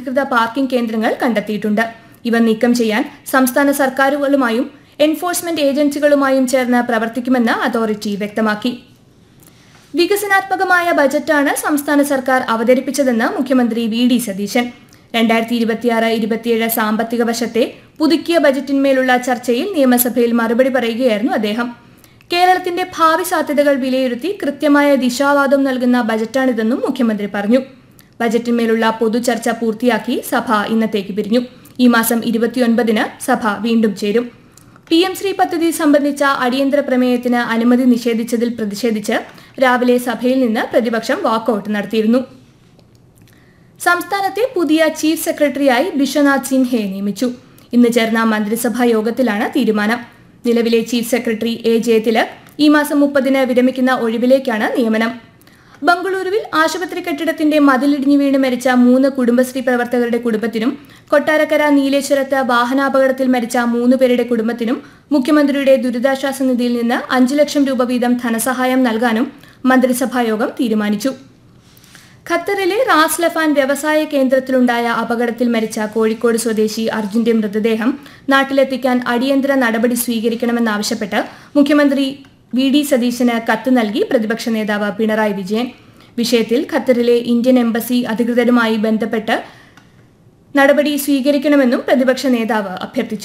അനധികൃത പാർക്കിംഗ് കേന്ദ്രങ്ങൾ കണ്ടെത്തിയിട്ടുണ്ട് ഇവ നീക്കം ചെയ്യാൻ സംസ്ഥാന സർക്കാരുകളുമായും എൻഫോഴ്സ്മെന്റ് ഏജൻസികളുമായും ചേർന്ന് പ്രവർത്തിക്കുമെന്ന് അതോറിറ്റി വ്യക്തമാക്കി വികസനാത്മകമായ ബജറ്റാണ് സംസ്ഥാന സർക്കാർ അവതരിപ്പിച്ചതെന്ന് മുഖ്യമന്ത്രി വി ഡി സതീശൻ രണ്ടായിരത്തി ഇരുപത്തിയാറ് ഇരുപത്തിയേഴ് സാമ്പത്തിക വർഷത്തെ പുതുക്കിയ ബജറ്റിന്മേലുള്ള ചർച്ചയിൽ നിയമസഭയിൽ മറുപടി പറയുകയായിരുന്നു അദ്ദേഹം കേരളത്തിന്റെ ഭാവി സാധ്യതകൾ വിലയിരുത്തി കൃത്യമായ ദിശാവാദം നൽകുന്ന ബജറ്റാണിതെന്നും മുഖ്യമന്ത്രി പറഞ്ഞു ബജറ്റിന്മേലുള്ള പൊതുചർച്ച പൂർത്തിയാക്കി സഭ ഇന്നത്തേക്ക് പിരിഞ്ഞു ഈ മാസം ഇരുപത്തിയൊൻപതിന് സഭ വീണ്ടും ചേരും പി എം ശ്രീ പദ്ധതി സംബന്ധിച്ച അടിയന്തര പ്രമേയത്തിന് അനുമതി നിഷേധിച്ചതിൽ പ്രതിഷേധിച്ച് രാവിലെ സഭയിൽ നിന്ന് പ്രതിപക്ഷം വാക്കൌട്ട് നടത്തിയിരുന്നു സംസ്ഥാനത്തെ പുതിയ ചീഫ് സെക്രട്ടറിയായി ബിശ്വനാഥ് സിൻഹയെ നിയമിച്ചു ഇന്ന് ചേർന്ന മന്ത്രിസഭാ യോഗത്തിലാണ് തീരുമാനം നിലവിലെ ചീഫ് സെക്രട്ടറി എ ജയതിലക് ഈ മാസം മുപ്പതിന് വിരമിക്കുന്ന ഒഴിവിലേക്കാണ് നിയമനം ബംഗളൂരുവിൽ ആശുപത്രി കെട്ടിടത്തിന്റെ മതിലിടിഞ്ഞു വീണ് മരിച്ച മൂന്ന് കുടുംബശ്രീ പ്രവർത്തകരുടെ കുടുംബത്തിനും കൊട്ടാരക്കര നീലേശ്വരത്ത് വാഹനാപകടത്തിൽ മരിച്ച മൂന്ന് പേരുടെ കുടുംബത്തിനും മുഖ്യമന്ത്രിയുടെ ദുരിതാശ്വാസ നിധിയിൽ നിന്ന് അഞ്ചു ലക്ഷം രൂപ വീതം ധനസഹായം നൽകാനും മന്ത്രിസഭായോഗം തീരുമാനിച്ചു ഖത്തറിലെ റാസ് ലഫാൻ വ്യവസായ കേന്ദ്രത്തിലുണ്ടായ അപകടത്തിൽ മരിച്ച കോഴിക്കോട് സ്വദേശി അർജുന്റെ മൃതദേഹം നാട്ടിലെത്തിക്കാൻ അടിയന്തര നടപടി സ്വീകരിക്കണമെന്നാവശ്യപ്പെട്ട് മുഖ്യമന്ത്രി വി ഡി സതീശന് കത്ത് നൽകി പ്രതിപക്ഷ നേതാവ് പിണറായി വിജയൻ വിഷയത്തിൽ ഖത്തറിലെ ഇന്ത്യൻ എംബസി അധികൃതരുമായി ബന്ധപ്പെട്ട് നടപടി സ്വീകരിക്കണമെന്നും പ്രതിപക്ഷ നേതാവ് അഭ്യർത്ഥിച്ചു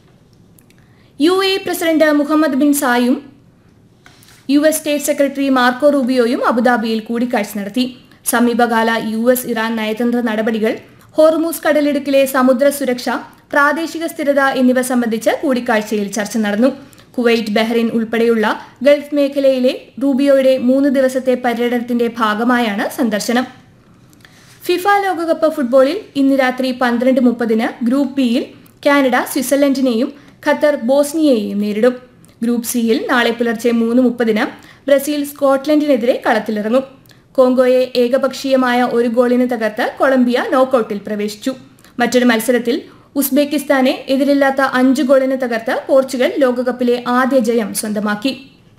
U A president Mohammed bin സായും U S state secretary Marco റൂബിയോയും അബുദാബിയിൽ കൂടിക്കാഴ്ച നടത്തി സമീപകാല യു എസ് ഇറാൻ നയതന്ത്ര നടപടികൾ ഹോർമൂസ് കടലിടുക്കിലെ സമുദ്ര സുരക്ഷ പ്രാദേശിക സ്ഥിരത എന്നിവ സംബന്ധിച്ച് കൂടിക്കാഴ്ചയിൽ ചർച്ച നടന്നു കുവൈറ്റ് ബഹ്റൈൻ ഉൾപ്പെടെയുള്ള ഗൾഫ് മേഖലയിലെ റൂബിയോയുടെ മൂന്ന് ദിവസത്തെ പര്യടനത്തിന്റെ ഭാഗമായാണ് സന്ദർശനം ഫിഫ ലോകകപ്പ് ഫുട്ബോളിൽ ഇന്ന് രാത്രി പന്ത്രണ്ട് മുപ്പതിന് ഗ്രൂപ്പ് ബിയിൽ കാനഡ സ്വിറ്റ്സർലൻഡിനെയും ഖത്തർ ബോസ്നിയയെയും നേരിടും ഗ്രൂപ്പ് സിയിൽ നാളെ പുലർച്ചെ മൂന്ന് മുപ്പതിന് ബ്രസീൽ സ്കോട്ട്ലൻഡിനെതിരെ കളത്തിലിറങ്ങും കോങ്കോയെ ഏകപക്ഷീയമായ ഒരു ഗോളിന് തകർത്ത് കൊളംബിയ നോക്കൌട്ടിൽ പ്രവേശിച്ചു മറ്റൊരു മത്സരത്തിൽ ഉസ്ബെക്കിസ്ഥാനെ എതിരില്ലാത്ത അഞ്ച് ഗോളിന് തകർത്ത് പോർച്ചുഗൽ ലോകകപ്പിലെ ആദ്യ ജയം സ്വന്തമാക്കി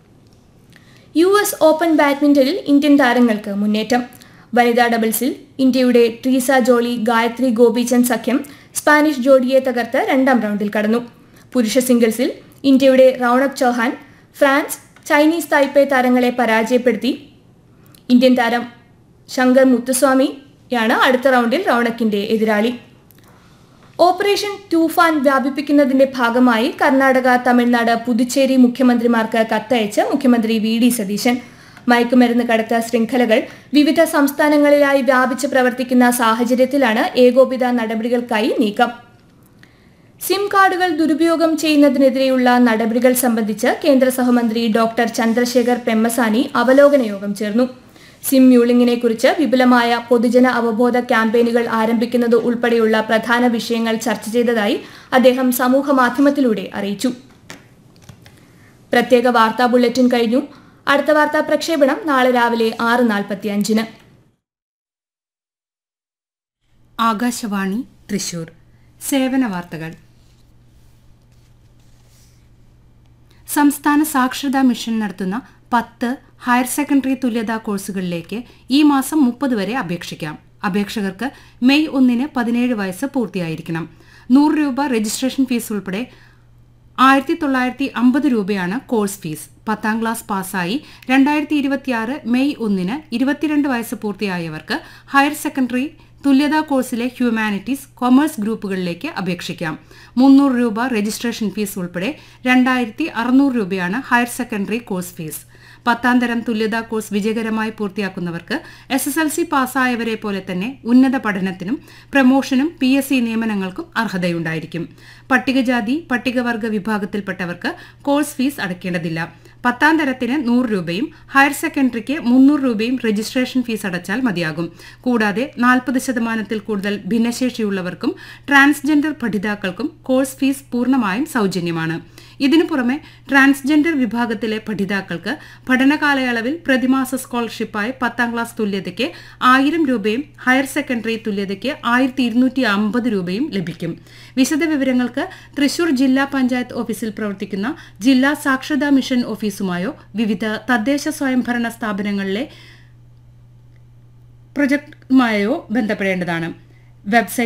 യു എസ് ഓപ്പൺ ബാഡ്മിന്റണിൽ ഇന്ത്യൻ താരങ്ങൾക്ക് മുന്നേറ്റം വനിതാ ഡബിൾസിൽ ഇന്ത്യയുടെ ട്രീസ ജോളി ഗായത്രി ഗോപിചന്ദ് സഖ്യം സ്പാനിഷ് ജോഡിയെ തകർത്ത് രണ്ടാം റൗണ്ടിൽ കടന്നു പുരുഷ സിംഗിൾസിൽ ഇന്ത്യയുടെ Rounak Chauhan France Chinese Taipei താരങ്ങളെ പരാജയപ്പെടുത്തി ഇന്ത്യൻ താരം ശങ്കർ മുത്തുസ്വാമിയാണ് അടുത്ത റൗണ്ടിൽ റൌണക്കിന്റെ എതിരാളി ഓപ്പറേഷൻ തൂഫാൻ വ്യാപിപ്പിക്കുന്നതിന്റെ ഭാഗമായി കർണാടക തമിഴ്നാട് പുതുച്ചേരി മുഖ്യമന്ത്രിമാർക്ക് കത്തയച്ച് മുഖ്യമന്ത്രി വി ഡി സതീശൻ മയക്കുമരുന്ന് കടത്ത ശൃംഖലകൾ വിവിധ സംസ്ഥാനങ്ങളിലായി വ്യാപിച്ച് പ്രവർത്തിക്കുന്ന സാഹചര്യത്തിലാണ് ഏകോപിത നടപടികൾക്കായി നീക്കം സിം കാർഡുകൾ ദുരുപയോഗം ചെയ്യുന്നതിനെതിരെയുള്ള നടപടികൾ സംബന്ധിച്ച് കേന്ദ്ര സഹമന്ത്രി ഡോക്ടർ ചന്ദ്രശേഖർ പെമ്മസാനി അവലോകന യോഗം ചേർന്നു സിം മ്യൂളിങ്ങിനെ കുറിച്ച് വിപുലമായ പൊതുജന അവബോധ ക്യാമ്പയിനുകൾ ആരംഭിക്കുന്നത് ഉൾപ്പെടെയുള്ള പ്രധാന വിഷയങ്ങൾ ചർച്ച ചെയ്തതായി അദ്ദേഹം സമൂഹ മാധ്യമത്തിലൂടെ അറിയിച്ചു പ്രത്യേക വാർത്താ ബുള്ളറ്റിൻ കഴിഞ്ഞു അടുത്ത വാർത്താ പ്രക്ഷേപണം നാളെ രാവിലെ ആറ് നാൽപ്പത്തി അഞ്ചിന് ആകാശവാണി തൃശൂർ സേവന വാർത്തകൾ സംസ്ഥാന സാക്ഷരതാ മിഷൻ നടത്തുന്ന പത്ത് ഹയർ സെക്കൻഡറി തുല്യതാ കോഴ്സുകളിലേക്ക് ഈ മാസം മുപ്പത് വരെ അപേക്ഷിക്കാം അപേക്ഷകർക്ക് മെയ് ഒന്നിന് പതിനേഴ് വയസ്സ് പൂർത്തിയായിരിക്കണം നൂറ് രൂപ രജിസ്ട്രേഷൻ ഫീസ് ഉൾപ്പെടെ ആയിരത്തി തൊള്ളായിരത്തി അമ്പത് രൂപയാണ് കോഴ്സ് ഫീസ് പത്താം ക്ലാസ് പാസ്സായി രണ്ടായിരത്തി ഇരുപത്തിയാറ് മെയ് ഒന്നിന് ഇരുപത്തിരണ്ട് വയസ്സ് പൂർത്തിയായവർക്ക് ഹയർ സെക്കൻഡറി തുല്യതാ കോഴ്സിലെ ഹ്യൂമാനിറ്റീസ് കൊമേഴ്സ് ഗ്രൂപ്പുകളിലേക്ക് അപേക്ഷിക്കാം മുന്നൂറ് രൂപ രജിസ്ട്രേഷൻ ഫീസ് ഉൾപ്പെടെ രണ്ടായിരത്തി അറുന്നൂറ് രൂപയാണ് ഹയർ സെക്കൻഡറി കോഴ്സ് ഫീസ് പത്താം തരം തുല്യതാ കോഴ്സ് വിജയകരമായി പൂർത്തിയാക്കുന്നവർക്ക് എസ് എസ് എൽ സി പാസ്സായവരെ പോലെ തന്നെ ഉന്നത പഠനത്തിനും പ്രമോഷനും പി എസ് സി നിയമനങ്ങൾക്കും അർഹതയുണ്ടായിരിക്കും പട്ടികജാതി പട്ടികവർഗ വിഭാഗത്തിൽപ്പെട്ടവർക്ക് കോഴ്സ് ഫീസ് അടയ്ക്കേണ്ടതില്ല പത്താം തരത്തിന് നൂറ് രൂപയും ഹയർ സെക്കൻഡറിക്ക് മുന്നൂറ് രൂപയും രജിസ്ട്രേഷൻ ഫീസ് അടച്ചാൽ മതിയാകും കൂടാതെ നാൽപ്പത് ശതമാനത്തിൽ കൂടുതൽ ഭിന്നശേഷിയുള്ളവർക്കും ട്രാൻസ്ജെൻഡർ പഠിതാക്കൾക്കും കോഴ്സ് ഫീസ് പൂർണ്ണമായും സൗജന്യമാണ് ഇതിനു പുറമെ ട്രാൻസ്ജെൻഡർ വിഭാഗത്തിലെ പഠിതാക്കൾക്ക് പഠനകാലയളവിൽ പ്രതിമാസ സ്കോളർഷിപ്പായി പത്താം ക്ലാസ് തുല്യതയ്ക്ക് ആയിരം രൂപയും ഹയർ സെക്കൻഡറി തുല്യതയ്ക്ക് ആയിരത്തി ഇരുന്നൂറ്റി അമ്പത് രൂപയും ലഭിക്കും വിശദവിവരങ്ങൾക്ക് തൃശൂർ ജില്ലാ പഞ്ചായത്ത് ഓഫീസിൽ പ്രവർത്തിക്കുന്ന ജില്ലാ സാക്ഷരതാ മിഷൻ ഓഫീസുമായോ വിവിധ തദ്ദേശ സ്വയംഭരണ സ്ഥാപനങ്ങളിലെ പ്രൊജക്ടുമായോ ബന്ധപ്പെടേണ്ടതാണ് വെബ്സൈറ്റ്